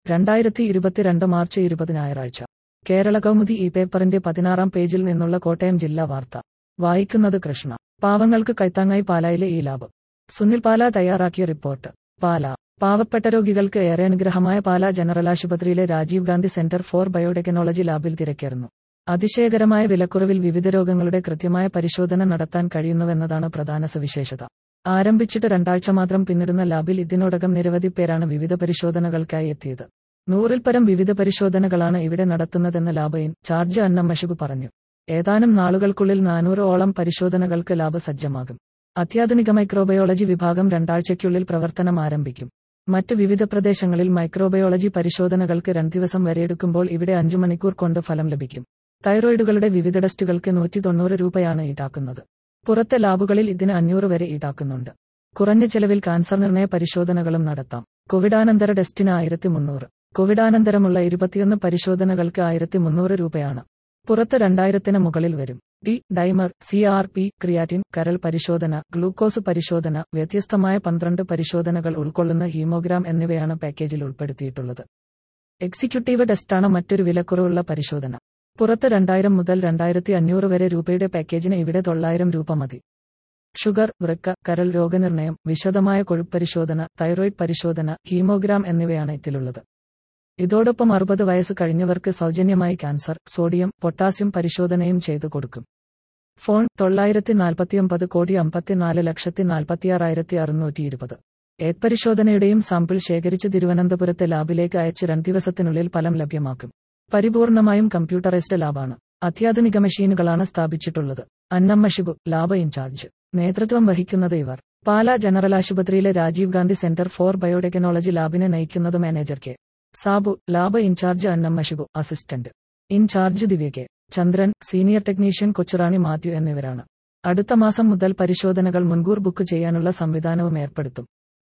രണ്ടായിരത്തി ഇരുപത്തിരണ്ട് മാർച്ച് ഇരുപത് ഞായറാഴ്ച കേരള കൗമുദി ഈ പേപ്പറിന്റെ പതിനാറാം പേജിൽ നിന്നുള്ള കോട്ടയം ജില്ലാ വാർത്ത വായിക്കുന്നത് കൃഷ്ണ പാവങ്ങൾക്ക് കൈത്താങ്ങായി പാലായിലെ ഈ ലാബ് സുനിൽ പാല തയ്യാറാക്കിയ റിപ്പോർട്ട് പാല പാവപ്പെട്ട രോഗികൾക്ക് ഏറെ അനുഗ്രഹമായ പാല ജനറൽ ആശുപത്രിയിലെ Rajiv Gandhi centre for biotechnology ലാബിൽ തിരക്കേറുന്നു അതിശയകരമായ വിലക്കുറവിൽ വിവിധ രോഗങ്ങളുടെ കൃത്യമായ പരിശോധന നടത്താൻ കഴിയുന്നുവെന്നതാണ് പ്രധാന സവിശേഷത ആരംഭിച്ചിട്ട് രണ്ടാഴ്ച മാത്രം പിന്നിടുന്ന ലാബിൽ ഇതിനോടകം നിരവധി പേരാണ് വിവിധ പരിശോധനകൾക്കായി എത്തിയത് നൂറിൽ പരം വിവിധ പരിശോധനകളാണ് ഇവിടെ നടത്തുന്നതെന്ന് ലാബയിൻ ചാർജ് അന്നം മഷിബ് പറഞ്ഞു ഏതാനും നാളുകൾക്കുള്ളിൽ നാനൂറ് ഓളം പരിശോധനകൾക്ക് ലാബ് സജ്ജമാകും അത്യാധുനിക മൈക്രോബയോളജി വിഭാഗം രണ്ടാഴ്ചയ്ക്കുള്ളിൽ പ്രവർത്തനം ആരംഭിക്കും മറ്റ് വിവിധ പ്രദേശങ്ങളിൽ മൈക്രോബയോളജി പരിശോധനകൾക്ക് രണ്ട് ദിവസം വരെ എടുക്കുമ്പോൾ ഇവിടെ അഞ്ചു മണിക്കൂർ കൊണ്ട് ഫലം ലഭിക്കും തൈറോയിഡുകളുടെ വിവിധ ടെസ്റ്റുകൾക്ക് നൂറ്റി തൊണ്ണൂറ് രൂപയാണ് ഈടാക്കുന്നത് പുറത്തെ ലാബുകളിൽ ഇതിന് അഞ്ഞൂറ് വരെ ഈടാക്കുന്നുണ്ട് കുറഞ്ഞ ചെലവിൽ കാൻസർ നിർണയ പരിശോധനകളും നടത്താം കോവിഡാനന്തര ടെസ്റ്റിന് ആയിരത്തി മുന്നൂറ് കോവിഡാനന്തരമുള്ള ഇരുപത്തിയൊന്ന് പരിശോധനകൾക്ക് ആയിരത്തി മുന്നൂറ് രൂപയാണ് പുറത്ത് രണ്ടായിരത്തിന് മുകളിൽ വരും D dimer C R P creatine കരൾ പരിശോധന ഗ്ലൂക്കോസ് പരിശോധന വ്യത്യസ്തമായ പന്ത്രണ്ട് പരിശോധനകൾ ഉൾക്കൊള്ളുന്ന ഹീമോഗ്രാം എന്നിവയാണ് പാക്കേജിൽ ഉൾപ്പെടുത്തിയിട്ടുള്ളത് എക്സിക്യൂട്ടീവ് ടെസ്റ്റാണ് മറ്റൊരു വിലക്കുറവുള്ള പരിശോധന പുറത്ത് രണ്ടായിരം മുതൽ രണ്ടായിരത്തി അഞ്ഞൂറ് വരെ രൂപയുടെ പാക്കേജിന് ഇവിടെ തൊള്ളായിരം രൂപ മതി ഷുഗർ വൃക്ക കരൾ രോഗനിർണയം വിശദമായ കൊഴുപ്പരിശോധന തൈറോയിഡ് പരിശോധന ഹീമോഗ്രാം എന്നിവയാണ് ഇതിലുള്ളത് ഇതോടൊപ്പം അറുപത് വയസ്സ് കഴിഞ്ഞവർക്ക് സൗജന്യമായി ക്യാൻസർ സോഡിയം പൊട്ടാസ്യം പരിശോധനയും ചെയ്തു കൊടുക്കും ഫോൺ തൊള്ളായിരത്തി നാൽപ്പത്തിയൊമ്പത് കോടി അമ്പത്തിനാല് ലക്ഷത്തി നാൽപ്പത്തിയാറായിരത്തി അറുന്നൂറ്റി ഇരുപത് ഏത് പരിശോധനയുടെയും സാമ്പിൾ ശേഖരിച്ച് തിരുവനന്തപുരത്തെ ലാബിലേക്ക് അയച്ച് രണ്ട് ദിവസത്തിനുള്ളിൽ ഫലം ലഭ്യമാക്കും പരിപൂർണമായും കമ്പ്യൂട്ടറൈസ്ഡ് ലാബാണ് അത്യാധുനിക മെഷീനുകളാണ് സ്ഥാപിച്ചിട്ടുള്ളത് അന്നം മഷിബു ലാബ് ഇൻചാർജ് നേതൃത്വം വഹിക്കുന്നത് ഇവർ പാല ജനറൽ ആശുപത്രിയിലെ Rajiv Gandhi centre for biotechnology ലാബിനെ നയിക്കുന്നത് manager K Sabu lab in charge Annam Mashibu assistant in charge Divya K Chandran senior technician Kochurani Mathew എന്നിവരാണ് അടുത്ത മാസം മുതൽ പരിശോധനകൾ മുൻകൂർ ബുക്ക് ചെയ്യാനുള്ള സംവിധാനവും ഏർപ്പെടുത്തും